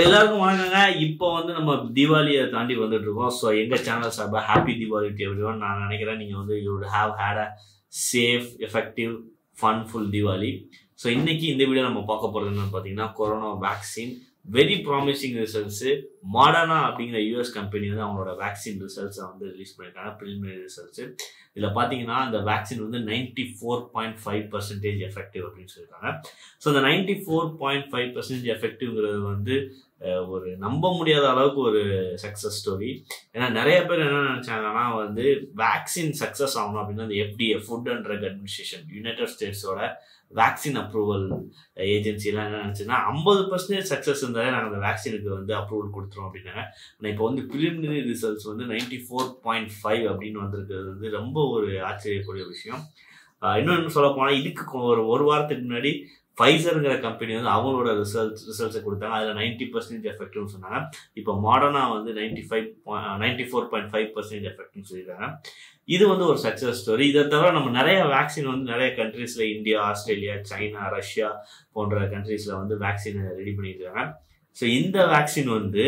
எல்லாருக்கும் வணக்கங்க இப்போ வந்து நம்ம தீபாவளியை தாண்டி வந்துட்டு இருக்கோம் ஸோ எங்க சேனல் சார்பாக ஹாப்பி தீபாவளி டு எவ்ரி நான் நினைக்கிறேன் நீங்க வந்து you have had a safe effective funful Deepavali so இன்னைக்கு இந்த வீடியோ நம்ம பார்க்க போறது என்னன்னு பார்த்தீங்கன்னா corona vaccine very promising results Moderna அப்படிங்கிற யூஎஸ் கம்பெனி வந்து அவங்களோட வேக்சின் ரிசல்ட்ஸை வந்து ரிலீஸ் பண்ணியிருக்காங்க ப்ரிலிமினரி ரிசல்ட்ஸ் இதில் பார்த்தீங்கன்னா அந்த வேக்சின் வந்து ninety four point five percentage effective அப்படின்னு சொல்லியிருக்காங்க ஸோ இந்த ninety four point five percentage எஃபெக்டிவ்ங்கிறது வந்து அஹ், ஒரு நம்ப முடியாத அளவுக்கு ஒரு சக்ஸஸ் ஸ்டோரி ஏன்னா நிறைய பேர் என்ன நினைச்சாங்கன்னா வந்து வேக்சின் சக்ஸஸ் ஆகணும் அப்படின்னா அந்த FDA food and drug administration United ஸ்டேட்ஸோட வேக்சின் அப்ரூவல் ஏஜென்சி எல்லாம் என்ன நினைச்சுன்னா ஐம்பது பர்சன்டேஜ் சக்ஸஸ் இருந்தாலே நாங்கள் அந்த வேக்சினுக்கு வந்து அப்ரூவல் கொடுத்துருவோம் அப்படின்னாங்க ஆனால் இப்போ வந்து ப்ரிலிமினரி ரிசல்ட்ஸ் வந்து நைன்டி ஃபோர் பாயிண்ட் ஃபைவ் அப்படின்னு வந்திருக்கிறது வந்து ரொம்ப ஒரு ஆச்சரியக்கூடிய விஷயம் ஆஹ் இன்னொன்று சொல்ல போனால் இதுக்கு கொ- ஒரு ஒரு வாரத்துக்கு முன்னாடி ஃபைசருங்கிற கம்பெனி வந்து அவங்களோட ரிசல்ட்ஸ் ரிசல்ட்ஸை கொடுத்தாங்க அதில் நைன்டி பர்சன்டேஜ் எஃபெக்டிவ்னு சொன்னாங்க இப்போ மாடர்னா வந்து ninety five ninety four point five percentage எஃபெக்ட்னு சொல்லியிருக்காங்க இது வந்து ஒரு சக்ஸஸ் ஸ்டோரி இதை தவிர நம்ம நிறைய வேக்சின் வந்து நிறைய கண்ட்ரீஸில் இந்தியா ஆஸ்திரேலியா சைனா ரஷ்யா போன்ற கண்ட்ரீஸில் வந்து வேக்சின் ரெடி பண்ணிட்டு இருக்காங்க ஸோ இந்த வேக்சின் வந்து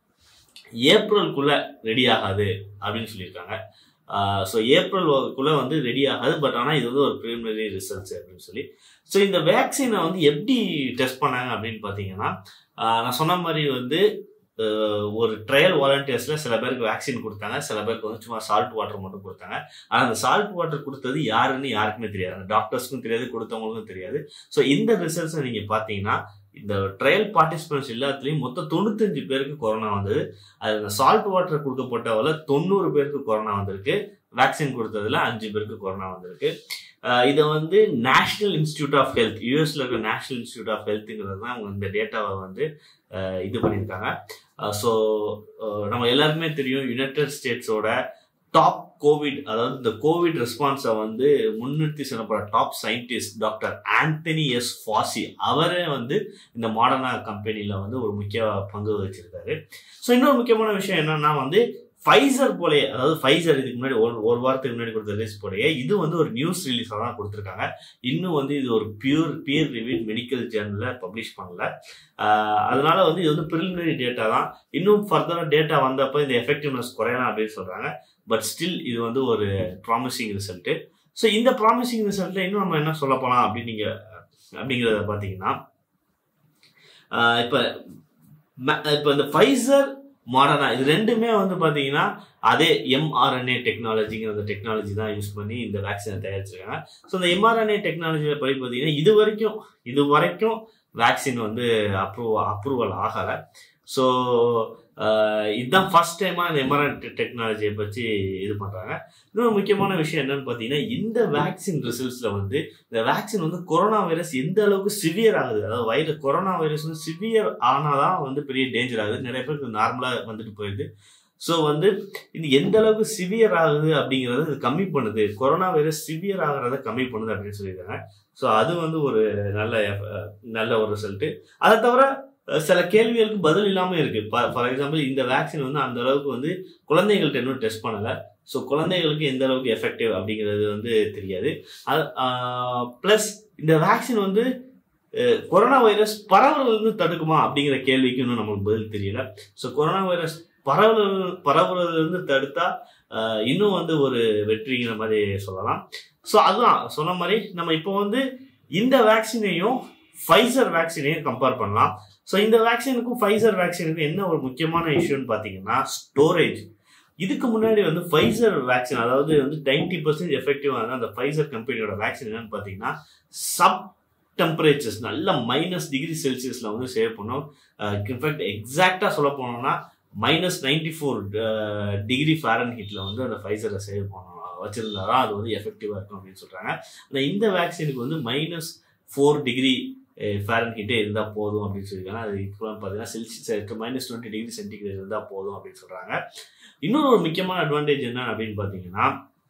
ஏப்ரலுக்குள்ள ரெடி ஆகாது அப்படின்னு சொல்லியிருக்காங்க ஸோ ஏப்ரலுக்குள்ள வந்து ரெடி ஆகாது பட் ஆனால் இது வந்து ஒரு ப்ரிலிமினரி ரிசல்ட்ஸ் அப்படின்னு சொல்லி ஸோ இந்த வேக்சினை வந்து எப்படி டெஸ்ட் பண்ணாங்க அப்படின்னு பார்த்தீங்கன்னா ஆஹ் நான் சொன்ன மாதிரி வந்து ஆஹ் ஒரு ட்ரையல் வாலண்டியர்ஸில் சில பேருக்கு வேக்சின் கொடுத்தாங்க சில பேருக்கு வந்து சும்மா சால்ட் வாட்டர் மட்டும் கொடுத்தாங்க ஆனால் அந்த சால்ட் வாட்டர் கொடுத்தது யாருன்னு யாருக்குமே தெரியாது அந்த டாக்டர்ஸ்க்கும் தெரியாது கொடுத்தவங்களுக்கும் தெரியாது ஸோ இந்த ரிசல்ட்ஸை நீங்கள் பார்த்தீங்கன்னா இந்த ட்ரையல் பார்ட்டிசிபென்ட்ஸ் எல்லாத்துலேயும் மொத்தம் தொண்ணூத்தஞ்சு பேருக்கு கொரோனா வந்தது அது இந்த சால்ட் வாட்டர் கொடுக்கப்பட்டவள தொண்ணூறு பேருக்கு கொரோனா வந்திருக்கு வேக்சின் கொடுத்ததுல அஞ்சு பேருக்கு கொரோனா வந்திருக்கு அஹ் இதை வந்து நேஷனல் இன்ஸ்டியூட் ஆஃப் ஹெல்த் யூஎஸ்ல இருக்க நேஷனல் இன்ஸ்டியூட் ஆஃப் ஹெல்த்துங்கிறது தான் அவங்க இந்த டேட்டாவை வந்து அஹ் இது பண்ணியிருக்காங்க ஸோ நம்ம எல்லாருக்குமே தெரியும் யுனைடெட் ஸ்டேட்ஸோட டாப் கோவிட் அதாவது இந்த கோவிட் ரெஸ்பான்ஸை வந்து முன்னிறுத்தி சொல்லப்படுற top scientist doctor Anthony S Fauci அவரே வந்து இந்த மாடர்னா கம்பெனியில் வந்து ஒரு முக்கிய பங்கு வகிச்சிருக்காரு ஸோ இன்னொரு முக்கியமான விஷயம் என்னன்னா வந்து ஃபைசர் போலயே அதாவது ஃபைசர் இதுக்கு முன்னாடி ஒரு ஒரு வாரத்துக்கு முன்னாடி கொடுத்த ரிலீஸ் போலயே இது வந்து ஒரு நியூஸ் ரிலீஸாக தான் கொடுத்துருக்காங்க இன்னும் வந்து இது ஒரு பியூர் பியர் ரிவ்யூ மெடிக்கல் ஜேர்னலில் பப்ளிஷ் பண்ணல ஆஹ் அதனால வந்து இது வந்து ப்ரிலிமினரி டேட்டா தான் இன்னும் ஃபர்தராக டேட்டா வந்தப்போ இந்த எஃபெக்டிவ்னஸ் குறையலாம் அப்படின்னு சொல்கிறாங்க பட் ஸ்டில் இது வந்து ஒரு ப்ராமிசிங் ரிசல்ட்டு ஸோ இந்த ப்ராமிசிங் ரிசல்ட்டில் இன்னும் நம்ம என்ன சொல்ல போகலாம் அப்படின்னு நீங்கள் அப்படிங்கிறத பார்த்தீங்கன்னா இப்போ இப்போ இந்த ஃபைசர் மாடர்னா இது ரெண்டுமே வந்து பார்த்தீங்கன்னா அதே எம்ஆர்என்ஏ டெக்னாலஜிங்கிற அந்த டெக்னாலஜி தான் யூஸ் பண்ணி இந்த வேக்சினை தயாரிச்சிருக்காங்க ஸோ இந்த எம்ஆர்என்ஏ டெக்னாலஜியில் படி பார்த்தீங்கன்னா இது வரைக்கும் இது வரைக்கும் வேக்சின் வந்து அப்ரூவ் அப்ரூவல் ஆகலை ஸோ இதுதான் ஃபர்ஸ்ட் டைமாக இந்த எம்ஆர்என் டெக்னாலஜியை பற்றி இது பண்ணுறாங்க இன்னொரு முக்கியமான விஷயம் என்னன்னு பார்த்தீங்கன்னா இந்த வேக்சின் ரிசல்ட்ஸில் வந்து இந்த வேக்சின் வந்து கொரோனா வைரஸ் எந்த அளவுக்கு சிவியர் ஆகுது அதாவது வைரஸ் கொரோனா வைரஸ் வந்து சிவியர் ஆனாதான் வந்து பெரிய டேஞ்சர் ஆகுது நிறைய பேருக்கு நார்மலாக வந்துட்டு போயிடுது ஸோ வந்து இது எந்த அளவுக்கு சிவியர் ஆகுது அப்படிங்கிறத இது கம்மி பண்ணுது கொரோனா வைரஸ் சிவியர் ஆகிறத கம்மி பண்ணுது அப்படின்னு சொல்லியிருக்காங்க ஸோ அது வந்து ஒரு நல்ல அஹ், நல்ல ஒரு ரிசல்ட்டு அதை தவிர அஹ், சில கேள்விகளுக்கு பதில் இல்லாமல் இருக்கு ஃபார் எக்ஸாம்பிள் இந்த வேக்சின் வந்து அந்த அளவுக்கு வந்து குழந்தைகள்ட்ட இன்னும் டெஸ்ட் பண்ணலை ஸோ குழந்தைகளுக்கு எந்த அளவுக்கு எஃபெக்டிவ் அப்படிங்கிறது வந்து தெரியாது ப்ளஸ் இந்த வேக்சின் வந்து அஹ், கொரோனா வைரஸ் பரவலிருந்து தடுக்குமா அப்படிங்கிற கேள்விக்கு இன்னும் நமக்கு பதில் தெரியல ஸோ கொரோனா வைரஸ் பரவல் பரவுறதுலேருந்து தடுத்தா அஹ், இன்னும் வந்து ஒரு வெற்றிங்கிற மாதிரி சொல்லலாம் ஸோ அதுதான் சொன்ன மாதிரி நம்ம இப்போ வந்து இந்த வேக்சினையும் ஃபைசர் வேக்சினையும் கம்பேர் பண்ணலாம் ஸோ இந்த வேக்சினுக்கும் ஃபைசர் வேக்சினுக்கும் என்ன ஒரு முக்கியமான இஷ்யூன்னு பார்த்தீங்கன்னா ஸ்டோரேஜ் இதுக்கு முன்னாடி வந்து ஃபைசர் வேக்சின் அதாவது வந்து நைன்டி பர்சன்ட் எஃபெக்டிவான அந்த ஃபைசர் கம்பெனியோட வேக்சின் என்னன்னு பார்த்தீங்கன்னா சப் டெம்பரேச்சர்ஸ் நல்ல மைனஸ் டிகிரி செல்சியஸில் வந்து சேவ் பண்ணும் இன்ஃபேக்ட் எக்ஸாக்டாக சொல்ல போனோம்னா மைனஸ் நைன்டி ஃபோர் டிகிரி ஃபேரன் ஹீட்டில் வந்து அந்த ஃபைசரை சேவ் பண்ணணும் வச்சிருந்தா தான் அது வந்து எஃபெக்டிவாக இருக்கும் அப்படின்னு சொல்கிறாங்க ஆனால் இந்த வேக்சினுக்கு வந்து மைனஸ் ஃபோர் டிகிரி ஃபேரன் ஹீட்டே இருந்தால் போதும் அப்படின்னு சொல்லியிருக்காங்க அது இப்போ பார்த்தீங்கன்னா Celsius minus twenty degree centigrade இருந்தால் போதும் அப்படின்னு சொல்கிறாங்க இன்னொரு ஒரு முக்கியமான அட்வான்டேஜ் என்ன அப்படின்னு பார்த்தீங்கன்னா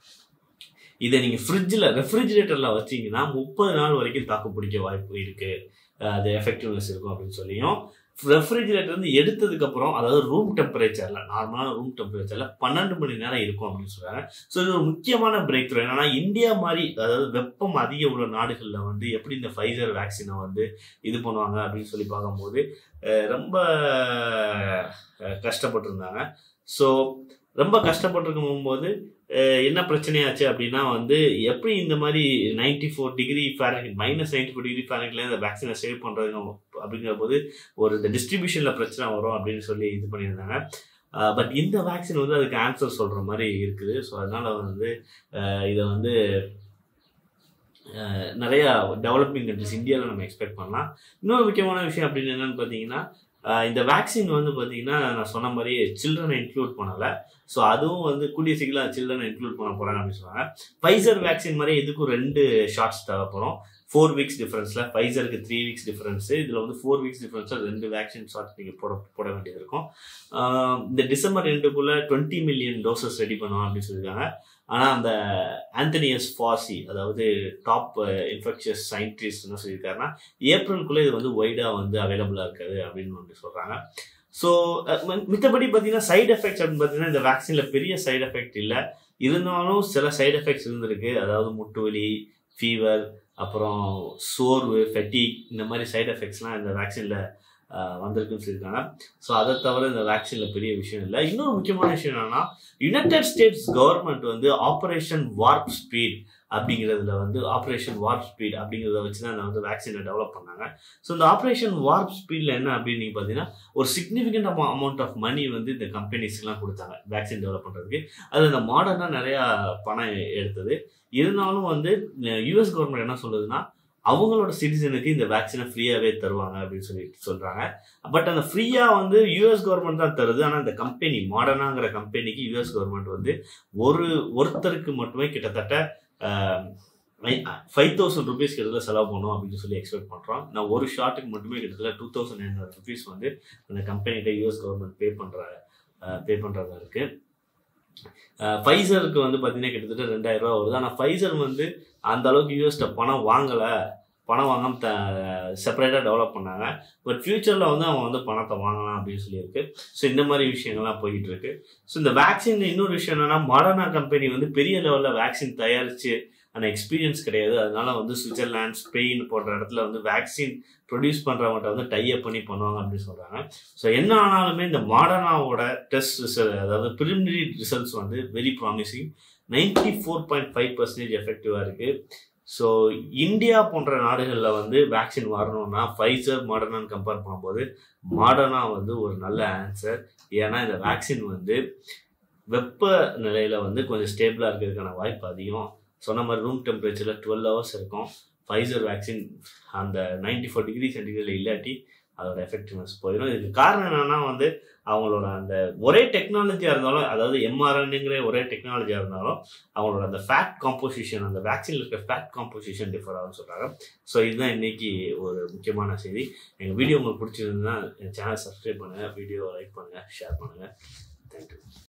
இதை நீங்கள் ஃப்ரிட்ஜில் ரெஃப்ரிஜிரேட்டரில் வச்சீங்கன்னா முப்பது நாள் வரைக்கும் தாக்கு பிடிக்க வாய்ப்பு இருக்குது அது எஃபெக்டிவ்னஸ் இருக்கும் அப்படின்னு சொல்லியும் ரெஃப்ரிஜிரேட்டர் வந்து எடுத்ததுக்கு அப்புறம் அதாவது ரூம் டெம்பரேச்சர்ல நார்மலான ரூம் டெம்பரேச்சர்ல பன்னெண்டு மணி நேரம் இருக்கும் அப்படின்னு சொல்றாங்க ஸோ இது ஒரு முக்கியமான பிரேக் த்ரூ என்னன்னா இந்தியா மாதிரி அதாவது வெப்பம் அதிக உள்ள நாடுகளில் வந்து எப்படி இந்த ஃபைசர் வேக்சினை வந்து இது பண்ணுவாங்க அப்படின்னு சொல்லி பார்க்கும்போது அஹ், ரொம்ப அஹ், கஷ்டப்பட்டிருந்தாங்க ஸோ ரொம்ப கஷ்டப்பட்டிருக்கும் போது அஹ், என்ன பிரச்சனையாச்சு அப்படின்னா வந்து எப்படி இந்த மாதிரி ninety four degree Fahrenheit minus ninety four degree ஃபேரன்ஹீட்ல இந்த வேக்சினை சேவ் பண்ணுறது அப்படிங்கிற போது ஒரு இந்த டிஸ்ட்ரிபியூஷனில் பிரச்சனை வரும் அப்படின்னு சொல்லி இது பண்ணியிருந்தாங்க பட் இந்த வேக்சின் வந்து அதுக்கு ஆன்சர் சொல்கிற மாதிரி இருக்குது ஸோ அதனால் வந்து அஹ், இதை வந்து அஹ், நிறைய டெவலப்பிங் கண்ட்ரிஸ் இந்தியாவில் நம்ம எக்ஸ்பெக்ட் பண்ணலாம் இன்னொரு முக்கியமான விஷயம் அப்படின்னு என்னன்னு பார்த்தீங்கன்னா அஹ், இந்த வேக்சின் வந்து பார்த்தீங்கன்னா நான் சொன்ன மாதிரி சில்ட்ரனை இன்க்ளூட் பண்ணலை ஸோ அதுவும் வந்து கூடிய சீக்கிரம் சில்ட்ரனை இன்க்ளூட் பண்ண போகிறாங்க அப்படின்னு சொன்னாங்க ஃபைசர் வேக்சின் மாதிரி இதுக்கும் ரெண்டு ஷார்ட்ஸ் தேவைப்படும் ஃபோர் வீக்ஸ் டிஃபரன்ஸில் ஃபைசருக்கு த்ரீ வீக்ஸ் டிஃபரன்ஸு இதில் வந்து ஃபோர் வீக்ஸ் டிஃபரன்ஸில் ரெண்டு வேக்சின் ஷார்ட் நீங்கள் போட போட வேண்டியது இருக்கும் ஆஹ் இந்த டிசம்பர் ரெண்டுக்குள்ளே டுவெண்ட்டி மில்லியன் டோசஸ் ரெடி பண்ணுவோம் அப்படின்னு சொல்லியிருக்காங்க ஆனால் அந்த ஆந்தனியஸ் ஃபாசி அதாவது டாப் இன்ஃபெக்ஷியஸ் சயின்டிஸ்ட் என்ன சொல்லியிருக்காருன்னா ஏப்ரலுக்குள்ளே இது வந்து ஒய்டாக வந்து அவைலபிளாக இருக்காது அப்படின்னு வந்து சொல்கிறாங்க ஸோ மித்தபடி பார்த்தீங்கன்னா சைடு எஃபெக்ட்ஸ் அப்படின்னு பார்த்தீங்கன்னா இந்த வேக்சினில் பெரிய சைடு எஃபெக்ட் இல்லை இருந்தாலும் சில சைடு எஃபெக்ட்ஸ் இருந்திருக்கு அதாவது முட்டு வலி ஃபீவர் அப்புறம் சோர்வு ஃபெட்டிக் இந்த மாதிரி சைடு எஃபெக்ட்ஸ்லாம் இந்த வேக்சினில் வந்திருக்குன்னு சொல்லியிருக்காங்க ஸோ அதை தவிர இந்த வேக்சினில் பெரிய விஷயம் இல்லை இன்னொரு முக்கியமான விஷயம் என்னன்னா யுனைடெட் ஸ்டேட்ஸ் கவர்மெண்ட் வந்து ஆப்ரேஷன் வார்ப் ஸ்பீட் அப்படிங்கிறதுல வந்து ஆப்ரேஷன் வார்ப் ஸ்பீட் அப்படிங்கிறத வச்சு தான் வந்து வேக்சினை டெவலப் பண்ணாங்க ஸோ இந்த ஆப்ரேஷன் வார்ப் ஸ்பீடில் என்ன அப்படின்னு நீங்கள் பார்த்தீங்கன்னா ஒரு சிக்னிஃபிகண்ட் அமௌ அமௌண்ட் ஆஃப் மணி வந்து இந்த கம்பெனிஸ்க்குலாம் கொடுத்தாங்க வேக்சின் டெவலப் பண்ணுறதுக்கு அது இந்த மாடர்னாக நிறையா பணம் எடுத்தது இருந்தாலும் வந்து யூஎஸ் கவர்மெண்ட் என்ன சொல்லுதுன்னா அவங்களோட சிட்டிசனுக்கு இந்த வேக்சினை ஃப்ரீயாகவே தருவாங்க அப்படின்னு சொல்லிட்டு சொல்கிறாங்க பட் அந்த ஃப்ரீயாக வந்து யூஎஸ் கவர்மெண்ட் தான் தருது ஆனால் இந்த கம்பெனி மாடர்னாங்கிற கம்பெனிக்கு யூஎஸ் கவர்மெண்ட் வந்து ஒரு ஒருத்தருக்கு மட்டுமே கிட்டத்தட்ட ஃபைவ் தௌசண்ட் ருபீஸ் கிட்டத்தட்ட செலவு பண்ணும் அப்படின்னு சொல்லி எக்ஸ்பெக்ட் பண்ணுறோம் நான் ஒரு ஷாட்டுக்கு மட்டுமே கிட்டத்தட்ட two thousand nine hundred rupees வந்து அந்த கம்பெனிகிட்ட யூஎஸ் கவர்மெண்ட் பே பண்ணுற பே பண்ணுறதா இருக்குது ஃபைசருக்கு வந்து பார்த்தீங்கன்னா கிட்டத்தட்ட ரெண்டாயிரம் ரூபா வருது ஆனால் ஃபைசர் வந்து அந்த அளவுக்கு யூஎஸ்ட பணம் வாங்கலை பணம் வாங்காம த செப்பரேட்டாக டெவலப் பண்ணாங்க பட் ஃப்யூச்சரில் வந்து அவங்க வந்து பணத்தை வாங்கலாம் அப்படின்னு சொல்லியிருக்கு ஸோ இந்த மாதிரி விஷயங்கள்லாம் போய்கிட்டு இருக்கு ஸோ இந்த வேக்சின் இன்னொரு விஷயம் என்னன்னா மாடர்னா கம்பெனி வந்து பெரிய லெவலில் வேக்சின் தயாரித்து அந்த எக்ஸ்பீரியன்ஸ் கிடையாது அதனால வந்து சுவிட்சர்லாந்து ஸ்பெயின் போன்ற இடத்துல வந்து வேக்சின் ப்ரொடியூஸ் பண்ணுறவங்கள்ட்ட வந்து டைப் பண்ணி பண்ணுவாங்க அப்படின்னு சொல்கிறாங்க ஸோ என்ன ஆனாலுமே இந்த மாடர்னாவோட டெஸ்ட் ரிசல்ட் அதாவது ப்ரிலிமினரி ரிசல்ட்ஸ் வந்து very promising ninety four point five percentage எஃபெக்டிவாக இருக்குது ஸோ இந்தியா போன்ற நாடுகளில் வந்து வேக்சின் வரணும்னா ஃபைசர் மாடர்னான்னு கம்பேர் பண்ணும்போது மாடர்னா வந்து ஒரு நல்ல ஆன்சர் ஏன்னா இந்த வேக்சின் வந்து வெப்ப நிலையில் வந்து கொஞ்சம் ஸ்டேபிளாக இருக்கிறதுக்கான வாய்ப்பு அதிகம் சொன்ன மாதிரி ரூம் டெம்பரேச்சரில் டுவெல் ஹவர்ஸ் இருக்கும் ஃபைசர் வேக்சின் அந்த நைன்டி ஃபோர் டிகிரி சென்டிகிரேடில் இல்லாட்டி அதோட எஃபெக்டிவ்னஸ் போயிடும் இதுக்கு காரணம் என்னன்னா வந்து அவங்களோட அந்த ஒரே டெக்னாலஜியாக இருந்தாலும் அதாவது எம்ஆர்என்ங்கிற ஒரே டெக்னாலஜியாக இருந்தாலும் அவங்களோட அந்த ஃபேட் காம்போசிஷன் அந்த வேக்சினில் இருக்க ஃபேட் காம்போசிஷன் டிஃபர் ஆகும்னு சொல்கிறாங்க ஸோ இதுதான் இன்னைக்கு ஒரு முக்கியமான செய்தி எங்கள் வீடியோ உங்களுக்கு பிடிச்சிருந்ததுன்னா என் சேனல் சப்ஸ்கிரைப் பண்ணுங்கள் வீடியோ லைக் பண்ணுங்கள் ஷேர் பண்ணுங்கள் தேங்க்யூ